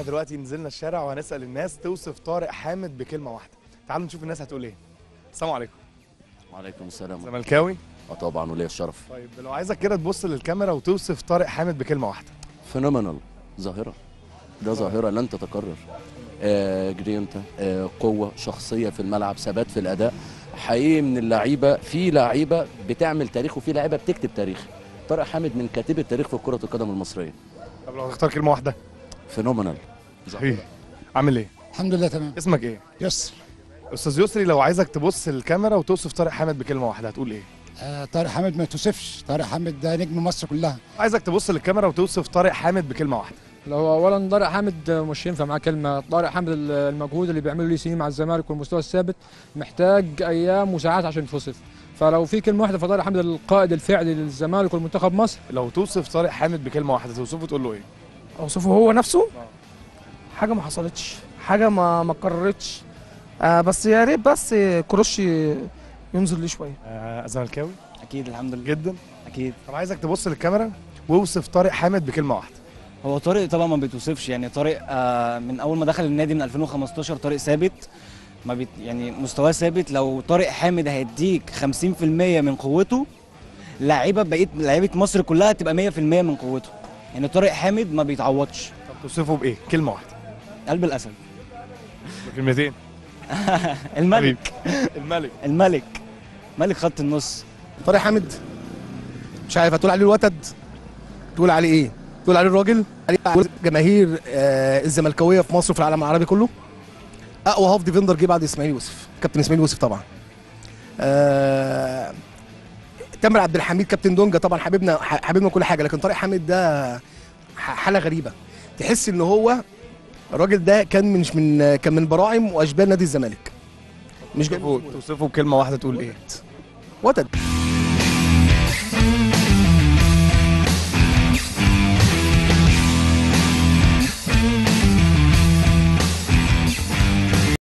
دلوقتي نزلنا الشارع وهنسال الناس توصف طارق حامد بكلمه واحده تعالوا نشوف الناس هتقول ايه السلام عليكم وعليكم السلام زملكاوي اه طبعا وليا الشرف طيب لو عايزك كده تبص للكاميرا وتوصف طارق حامد بكلمه واحده فينومينال ظاهره ده ظاهره لن تتكرر آه جرينتا آه قوه شخصيه في الملعب ثبات في الاداء حقيقي من اللعيبه في لعيبه بتعمل تاريخ وفي لعيبه بتكتب تاريخ طارق حامد من كاتبي التاريخ في كره القدم المصريه طب لو هتختار كلمه واحده فينومينال صحيح عامل ايه الحمد لله تمام اسمك ايه يسر استاذ يسري لو عايزك تبص للكاميرا وتوصف طارق حامد بكلمه واحده هتقول ايه آه طارق حامد ما توصفش طارق حامد ده نجم مصر كلها عايزك تبص للكاميرا وتوصف طارق حامد بكلمه واحده لو اولا طارق حامد مش ينفع معاه كلمه طارق حامد المجهود اللي بيعمله ليه سنين مع الزمالك والمستوى الثابت محتاج ايام وساعات عشان يتوصف فلو في كلمه واحده فطارق حامد القائد الفعلي للزمالك والمنتخب مصر لو توصف طارق حامد بكلمه واحده توصفه تقول له ايه اوصفه هو نفسه حاجه ما حصلتش حاجه ما ما اتكررتش آه بس يا ريت بس كروش ينزل ليه شويه آه زملكاوي اكيد الحمد لله جدا اكيد طب عايزك تبص للكاميرا واوصف طارق حامد بكلمه واحده هو طارق طبعا ما بيتوصفش يعني طارق آه من اول ما دخل النادي من 2015 طارق ثابت ما بيت يعني مستواه ثابت لو طارق حامد هيديك 50% من قوته لعيبه بقيه لعيبه مصر كلها تبقى 100% من قوته يعني طارق حامد ما بيتعوضش طب توصفه بايه كلمه واحده قلب الاسد كلمتين الملك الملك الملك ملك خط النص طارق حامد مش عارف هتقول عليه الوتد تقول عليه ايه تقول عليه الراجل عليه جماهير آه الزملكاويه في مصر وفي العالم العربي كله اقوى هاف ديفندر جه بعد اسماعيل يوسف كابتن اسماعيل يوسف طبعا آه تامر عبد الحميد كابتن دونجا طبعا حبيبنا حبيبنا كل حاجه لكن طارق حامد ده ح- حاله غريبه تحس ان هو الراجل ده كان من من كان من براعم واشبال نادي الزمالك مش جمهور توصفه بكلمه واحده تقول ايه وتد